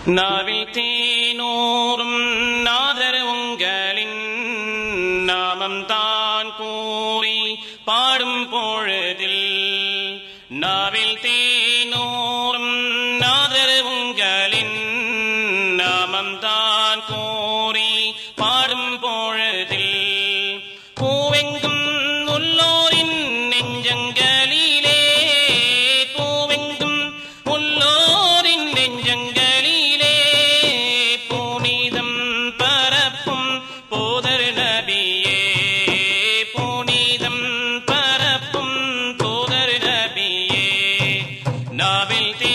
நாவில் தேனூரும் நாதர் உங்களின் நாமம் தான் கூறி பாடும் பொழுதில் நாவில் தேனூரும் நாதர் உங்களின் நாமம் தான் கூறி பாடும் பொழுதில் பூவெங்கும் உள்ளோரின் நெஞ்சங்களிலே பூவெங்கும் உள்ளோரின் நெஞ்சங்களிலே புனிதம் பரப்பும் போதர் நபியே புனிதம் பரப்பும் போதர் நபியே நாவில் தே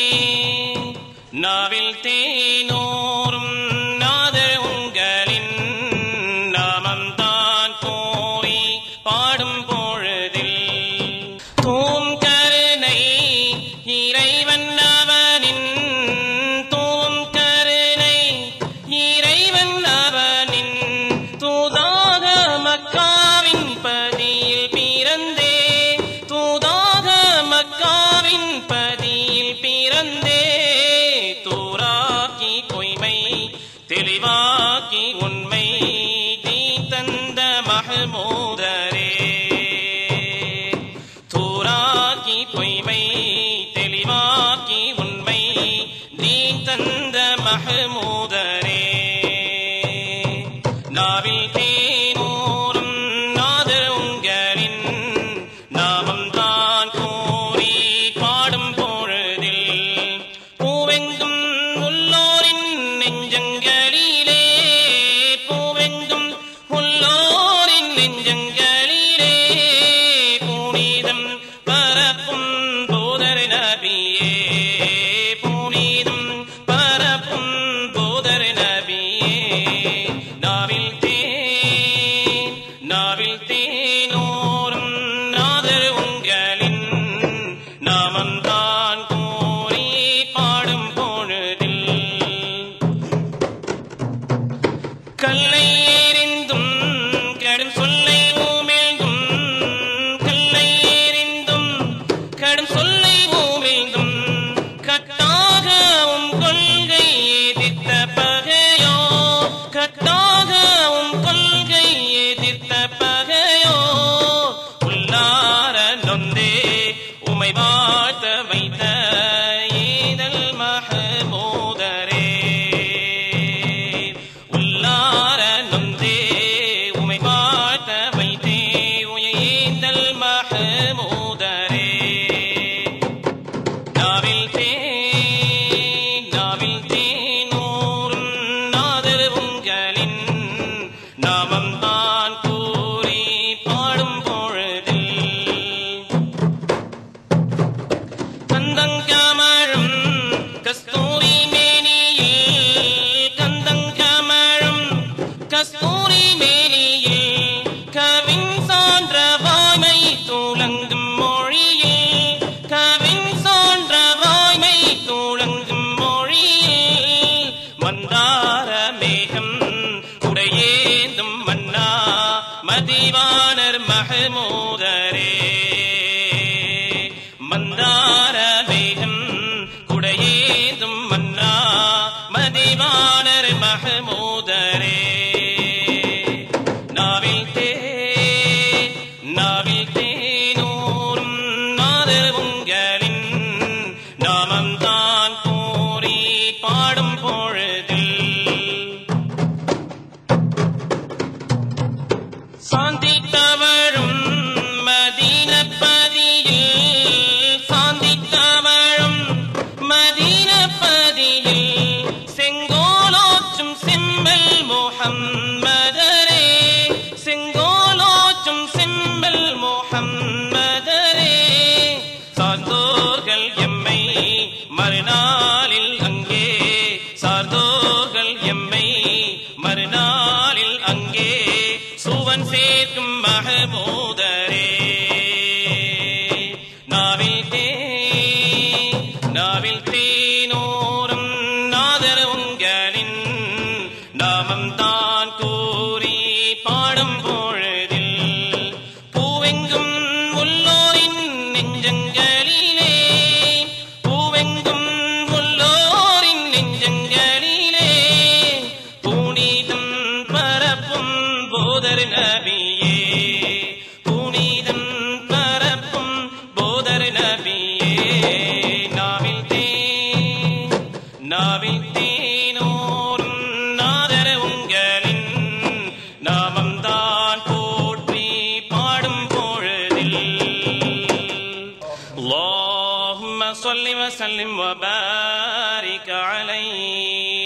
நாவில் தேனோரும் நாதர் உங்களின் நாமம் தான் கோரி பாடும் பொழுதில் தூம் கருணை இறைவன் அவனின் தூம் கருணை இறைவன் அவனின் தூதாக மக்காவின் பதியில் பிறந்தே தூதாக மக்காவின் பதியில் பிறந்தே தூராக்கி பொய்மை தெளிவாக்கி உண்மை நீ தந்த மஹமூதரே தூராக்கி பொய்மை தெளிவாக்கி உண்மை நீ தந்த மஹமூதரே நாவில் தேனூரும் நாதர் உங்களின் நாமம் தான் கூறி பாடும் பொழுதில் பூவெங்கும் உள்ளோரின் நெஞ்சங்களிலே பூவெங்கும் உள்ளோரின் நெஞ்சங்களிலே புனிதம் பரப்பும் போதர் நபியே புனிதம் பரப்பும் போதர் நபியே நாவில் தேன் நாவில் தேனோரும் நாதர் உங்களின் நாமம் தான் கூறி பாடும் பொழுதில் கல்லை எறிந்தும் கடும் சொல்லை ஊமிழ்ந்தும் கல்லை எறிந்தும் கடும் சொல்லை ஊமிழ்ந்தும் கட்டாக உம் கொள்கை எதிர்த்த பகையோ கட்டாக உம் கொள்கை எதிர்த்த பகையோ உள்ளார நொந்தே உமை வாழ்த்த வைத்த ஏதல் மஹமூதரே உள்ளார நொந்தே உமை வாழ்த்த வைத்தே உயேந்தல் மஹமூதரே நாவில் தேன் நாவில் தேனூரும் நாதர் உங்களின் நாமம் தான் கூறி பாடும் பொழுதில் கந்தங்கமழும் கஸ்தூரி மேனியில் கந்தங்கமழும் கஸ்தூரி மேனியில் கவின் சான்ற வாய்மை துளங்கும் மொழியில் கவின் சான்ற வாய்மை துளங்கும் மொழியில் மந்தார மேகம் உடையேந்தும் மன்னா மதிவானர் மஹமூதரே மந்தார மேகம் குடையேதும் மன்னா மதிவானர் மஹமூதரே நாவில் தே நாவில் தேனூரும் நாதர் உங்களின் நாமம் தான் கூறி பாடும் பொழுதில் சாந்தி தவழும் மதீனப்பதியில் சாந்தி தவழும் மதீனப்பதியில் செங்கோலோச்சும் செம்பல் முஹம்மதரே செங்கோலோச்சும் செம்பல் முஹம்மதரே சார்ந்தோர்கள் எம்மை மறுநாளில் அங்கே சார்ந்தோர்கள் எம்மை மறுநாளில் அங்கே சுவன் சேர்க்கும் மகபோதரே நாவில் தே நாவில் தேனோ நாவில் தேனோரும் நாதர உங்களின் நாமம்தான் போற்றி பாடும் பொழுதில் اللهم صل وسلم وبارك عليه